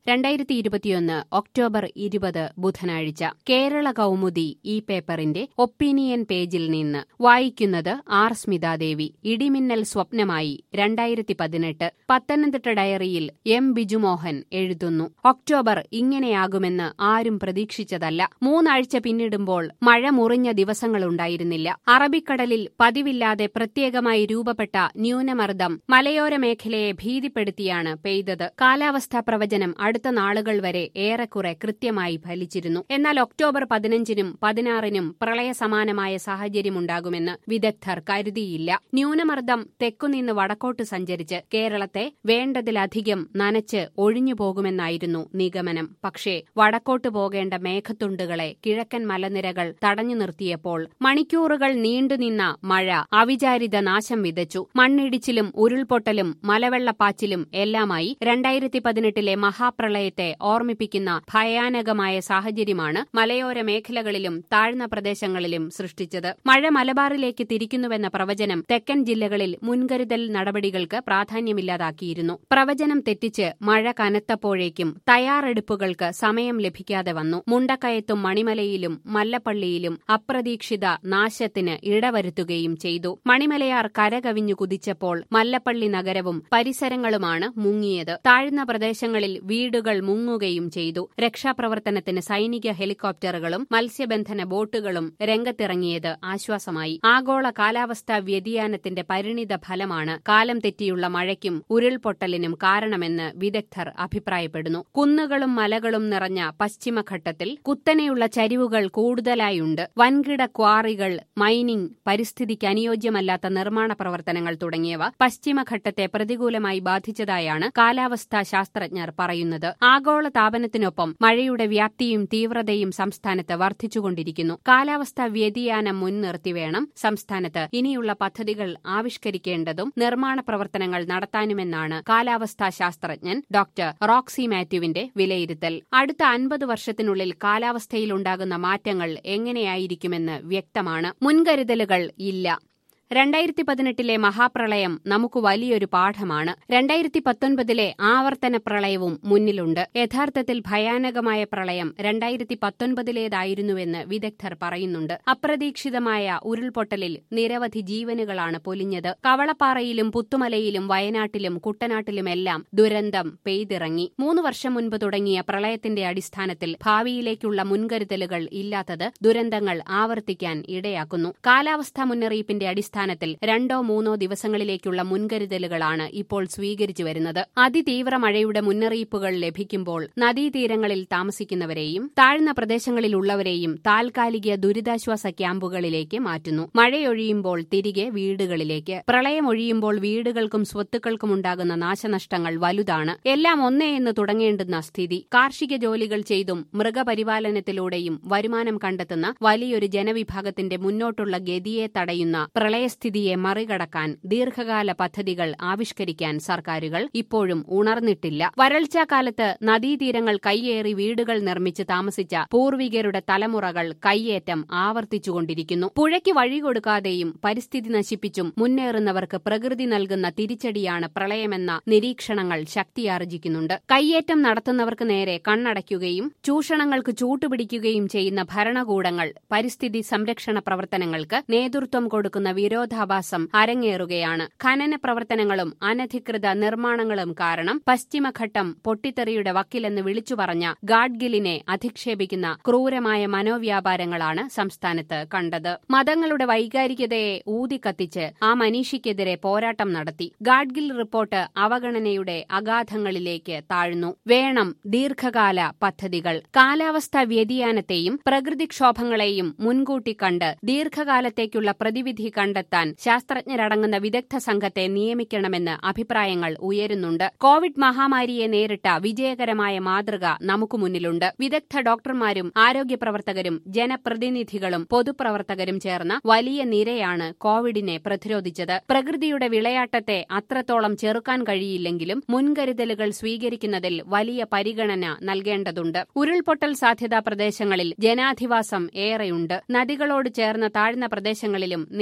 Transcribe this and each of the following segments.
രണ്ടായിരത്തി ഇരുപത്തിയൊന്ന് ഒക്ടോബർ ഇരുപത് ബുധനാഴ്ച കേരള കൗമുദി ഈ പേപ്പറിന്റെ ഒപ്പീനിയൻ പേജിൽ നിന്ന് വായിക്കുന്നത് ആർ സ്മിതാദേവി ഇടിമിന്നൽ സ്വപ്നമായി രണ്ടായിരത്തി പതിനെട്ട് പത്തനംതിട്ട ഡയറിയിൽ എം ബിജുമോഹൻ എഴുതുന്നു ഒക്ടോബർ ഇങ്ങനെയാകുമെന്ന് ആരും പ്രതീക്ഷിച്ചതല്ല മൂന്നാഴ്ച പിന്നിടുമ്പോൾ മഴ മുറിഞ്ഞ ദിവസങ്ങളുണ്ടായിരുന്നില്ല അറബിക്കടലിൽ പതിവില്ലാതെ പ്രത്യേകമായി രൂപപ്പെട്ട ന്യൂനമർദ്ദം മലയോര മേഖലയെ ഭീതിപ്പെടുത്തിയാണ് പെയ്തത് കാലാവസ്ഥാ പ്രവചനം അടുത്ത നാളുകൾ വരെ ഏറെക്കുറെ കൃത്യമായി ഫലിച്ചിരുന്നു എന്നാൽ ഒക്ടോബർ പതിനഞ്ചിനും പതിനാറിനും പ്രളയസമാനമായ സാഹചര്യമുണ്ടാകുമെന്ന് വിദഗ്ധർ കരുതിയില്ല ന്യൂനമർദ്ദം തെക്കുനിന്ന് വടക്കോട്ട് സഞ്ചരിച്ച് കേരളത്തെ വേണ്ടതിലധികം നനച്ച് ഒഴിഞ്ഞുപോകുമെന്നായിരുന്നു നിഗമനം പക്ഷേ വടക്കോട്ട് പോകേണ്ട മേഘത്തുണ്ടുകളെ കിഴക്കൻ മലനിരകൾ തടഞ്ഞു നിർത്തിയപ്പോൾ മണിക്കൂറുകൾ നീണ്ടുനിന്ന മഴ അവിചാരിത നാശം വിതച്ചു മണ്ണിടിച്ചിലും ഉരുൾപൊട്ടലും മലവെള്ളപ്പാച്ചിലും എല്ലാമായി രണ്ടായിരത്തി പതിനെട്ടിലെ മഹാപ്രളയത്തെ ഓർമ്മിപ്പിക്കുന്ന ഭയാനകമായ സാഹചര്യമാണ് മലയോര മേഖലകളിലും താഴ്ന്ന പ്രദേശങ്ങളിലും സൃഷ്ടിച്ചത് മഴ മലബാറിലേക്ക് തിരിക്കുന്നുവെന്ന പ്രവചനം തെക്കൻ ജില്ലകളിൽ മുൻകരുതൽ നടപടികൾക്ക് പ്രാധാന്യമില്ലാതാക്കിയിരുന്നു പ്രവചനം തെറ്റിച്ച് മഴ കനത്തപ്പോഴേക്കും തയ്യാറെടുപ്പുകൾക്ക് സമയം ലഭിക്കാതെ വന്നു മുണ്ടക്കയത്തും മണിമലയിലും മല്ലപ്പള്ളിയിലും അപ്രതീക്ഷിത നാശത്തിന് ഇടവരുത്തുകയും ചെയ്തു മണിമലയാർ കരകവിഞ്ഞു കുതിച്ചപ്പോൾ മല്ലപ്പള്ളി നഗരവും പരിസരങ്ങളുമാണ് മുങ്ങിയത് താഴ്ന്ന പ്രദേശങ്ങളിൽ വീടുകൾ മുങ്ങുകയും ചെയ്തു രക്ഷാപ്രവർത്തനത്തിന് സൈനിക ഹെലികോപ്റ്ററുകളും മത്സ്യബന്ധന ബോട്ടുകളും രംഗത്തിറങ്ങിയത് ആശ്വാസമായി ആഗോള കാലാവസ്ഥാ വ്യതിയാനത്തിന്റെ പരിണിത ഫലമാണ് കാലം തെറ്റിയുള്ള മഴയ്ക്കും ഉരുൾപൊട്ടലിനും കാരണമെന്ന് വിദഗ്ധർ അഭിപ്രായപ്പെടുന്നു കുന്നുകളും മലകളും നിറഞ്ഞ പശ്ചിമഘട്ടത്തിൽ കുത്തനെയുള്ള ചരിവുകൾ കൂടുതലായുണ്ട് വൻകിട ക്വാറികൾ മൈനിംഗ് പരിസ്ഥിതിക്ക് അനുയോജ്യമല്ലാത്ത നിർമ്മാണ പ്രവർത്തനങ്ങൾ തുടങ്ങിയവ പശ്ചിമഘട്ടത്തെ പ്രതികൂലമായി ബാധിച്ചതായാണ് കാലാവസ്ഥാ ശാസ്ത്രജ്ഞർ പറയുന്നത് ആഗോള താപനത്തിനൊപ്പം മഴയുടെ വ്യാപ്തിയും തീവ്രതയും സംസ്ഥാനത്ത് വർദ്ധിച്ചുകൊണ്ടിരിക്കുന്നു കാലാവസ്ഥാ വ്യതിയാനം മുൻനിർത്തി വേണം സംസ്ഥാനത്ത് ഇനിയുള്ള പദ്ധതികൾ ആവിഷ്കരിക്കേണ്ടതും നിർമ്മാണ പ്രവർത്തനങ്ങൾ നടത്താനുമെന്നാണ് കാലാവസ്ഥാ ശാസ്ത്രജ്ഞൻ ഡോക്ടർ റോക്സി മാത്യുവിന്റെ വിലയിരുത്തൽ അടുത്ത അൻപത് വർഷത്തിനുള്ളിൽ കാലാവസ്ഥയിലുണ്ടാകുന്ന മാറ്റങ്ങൾ എങ്ങനെയായിരിക്കുമെന്ന് വ്യക്തമാണ് മുൻകരുതലുകൾ ഇല്ല രണ്ടായിരത്തി പതിനെട്ടിലെ മഹാപ്രളയം നമുക്ക് വലിയൊരു പാഠമാണ് രണ്ടായിരത്തി പത്തൊൻപതിലെ ആവർത്തന പ്രളയവും മുന്നിലുണ്ട് യഥാർത്ഥത്തിൽ ഭയാനകമായ പ്രളയം രണ്ടായിരത്തി പത്തൊൻപതിലേതായിരുന്നുവെന്ന് വിദഗ്ധർ പറയുന്നുണ്ട് അപ്രതീക്ഷിതമായ ഉരുൾപൊട്ടലിൽ നിരവധി ജീവനുകളാണ് പൊലിഞ്ഞത് കവളപ്പാറയിലും പുത്തുമലയിലും വയനാട്ടിലും കുട്ടനാട്ടിലുമെല്ലാം ദുരന്തം പെയ്തിറങ്ങി മൂന്ന് വർഷം മുൻപ് തുടങ്ങിയ പ്രളയത്തിന്റെ അടിസ്ഥാനത്തിൽ ഭാവിയിലേക്കുള്ള മുൻകരുതലുകൾ ഇല്ലാത്തത് ദുരന്തങ്ങൾ ആവർത്തിക്കാൻ ഇടയാക്കുന്നു കാലാവസ്ഥാ മുന്നറിയിപ്പിന്റെ അടിസ്ഥാനത്തിൽ അടിസ്ഥാനത്തിൽ രണ്ടോ മൂന്നോ ദിവസങ്ങളിലേക്കുള്ള മുൻകരുതലുകളാണ് ഇപ്പോൾ സ്വീകരിച്ചു വരുന്നത് അതിതീവ്ര മഴയുടെ മുന്നറിയിപ്പുകൾ ലഭിക്കുമ്പോൾ നദീതീരങ്ങളിൽ താമസിക്കുന്നവരെയും താഴ്ന്ന പ്രദേശങ്ങളിലുള്ളവരെയും താൽക്കാലിക ദുരിതാശ്വാസ ക്യാമ്പുകളിലേക്ക് മാറ്റുന്നു മഴയൊഴിയുമ്പോൾ തിരികെ വീടുകളിലേക്ക് പ്രളയമൊഴിയുമ്പോൾ വീടുകൾക്കും സ്വത്തുക്കൾക്കും ഉണ്ടാകുന്ന നാശനഷ്ടങ്ങൾ വലുതാണ് എല്ലാം ഒന്നേ എന്ന് തുടങ്ങേണ്ടുന്ന സ്ഥിതി കാർഷിക ജോലികൾ ചെയ്തും മൃഗപരിപാലനത്തിലൂടെയും വരുമാനം കണ്ടെത്തുന്ന വലിയൊരു ജനവിഭാഗത്തിന്റെ മുന്നോട്ടുള്ള ഗതിയെ തടയുന്ന പ്രളയസ്ഥിതിയെ മറികടക്കാൻ ദീർഘകാല പദ്ധതികൾ ആവിഷ്കരിക്കാൻ സർക്കാരുകൾ ഇപ്പോഴും ഉണർന്നിട്ടില്ല വരൾച്ചാക്കാലത്ത് നദീതീരങ്ങൾ കൈയേറി വീടുകൾ നിർമ്മിച്ച് താമസിച്ച പൂർവികരുടെ തലമുറകൾ കൈയേറ്റം ആവർത്തിച്ചുകൊണ്ടിരിക്കുന്നു പുഴയ്ക്ക് വഴികൊടുക്കാതെയും പരിസ്ഥിതി നശിപ്പിച്ചും മുന്നേറുന്നവർക്ക് പ്രകൃതി നൽകുന്ന തിരിച്ചടിയാണ് പ്രളയമെന്ന നിരീക്ഷണങ്ങൾ ശക്തിയാർജിക്കുന്നുണ്ട് കൈയേറ്റം നടത്തുന്നവർക്ക് നേരെ കണ്ണടയ്ക്കുകയും ചൂഷണങ്ങൾക്ക് ചൂട്ടുപിടിക്കുകയും ചെയ്യുന്ന ഭരണകൂടങ്ങൾ പരിസ്ഥിതി സംരക്ഷണ പ്രവർത്തനങ്ങൾക്ക് നേതൃത്വം കൊടുക്കുന്ന വിരോധാഭാസം അരങ്ങേറുകയാണ് ഖനന പ്രവർത്തനങ്ങളും അനധികൃത നിർമ്മാണങ്ങളും കാരണം പശ്ചിമഘട്ടം പൊട്ടിത്തെറിയുടെ വക്കിലെന്ന് വിളിച്ചു പറഞ്ഞ ഗാഡ്ഗിലിനെ അധിക്ഷേപിക്കുന്ന ക്രൂരമായ മനോവ്യാപാരങ്ങളാണ് സംസ്ഥാനത്ത് കണ്ടത് മതങ്ങളുടെ വൈകാരികതയെ ഊതിക്കത്തിച്ച് ആ മനീഷിക്കെതിരെ പോരാട്ടം നടത്തി ഗാഡ്ഗിൽ റിപ്പോർട്ട് അവഗണനയുടെ അഗാധങ്ങളിലേക്ക് താഴ്ന്നു വേണം ദീർഘകാല പദ്ധതികൾ കാലാവസ്ഥാ വ്യതിയാനത്തെയും പ്രകൃതിക്ഷോഭങ്ങളെയും മുൻകൂട്ടി കണ്ട് ദീർഘകാലത്തേക്കുള്ള പ്രതിവിധി കണ്ടെത്താൻ ശാസ്ത്രജ്ഞരടങ്ങുന്ന വിദഗ്ധ സംഘത്തെ നിയമിക്കണമെന്ന് അഭിപ്രായങ്ങൾ ഉയരുന്നുണ്ട് കോവിഡ് മഹാമാരിയെ നേരിട്ട വിജയകരമായ മാതൃക നമുക്ക് മുന്നിലുണ്ട് വിദഗ്ധ ഡോക്ടർമാരും ആരോഗ്യ പ്രവർത്തകരും ജനപ്രതിനിധികളും പൊതുപ്രവർത്തകരും ചേർന്ന വലിയ നിരയാണ് കോവിഡിനെ പ്രതിരോധിച്ചത് പ്രകൃതിയുടെ വിളയാട്ടത്തെ അത്രത്തോളം ചെറുക്കാൻ കഴിയില്ലെങ്കിലും മുൻകരുതലുകൾ സ്വീകരിക്കുന്നതിൽ വലിയ പരിഗണന നൽകേണ്ടതുണ്ട് ഉരുൾപൊട്ടൽ സാധ്യതാ പ്രദേശങ്ങളിൽ ജനാധിവാസം ഏറെയുണ്ട് നദികളോട് ചേർന്ന താഴ്ന്ന പ്രദേശങ്ങളിലും നിരവധി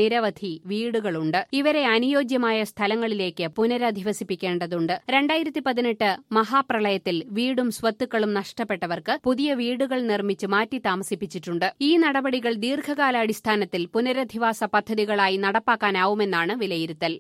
ബാക്കി വീടുകളുണ്ട് ഇവരെ അനുയോജ്യമായ സ്ഥലങ്ങളിലേക്ക് പുനരധിവസിപ്പിക്കേണ്ടതുണ്ട് രണ്ടായിരത്തി പതിനെട്ട് മഹാപ്രളയത്തിൽ വീടും സ്വത്തുക്കളും നഷ്ടപ്പെട്ടവർക്ക് പുതിയ വീടുകൾ നിർമ്മിച്ച് മാറ്റി താമസിപ്പിച്ചിട്ടുണ്ട് ഈ നടപടികൾ ദീർഘകാലാടിസ്ഥാനത്തിൽ പുനരധിവാസ പദ്ധതികളായി നടപ്പാക്കാനാവുമെന്നാണ് വിലയിരുത്തൽ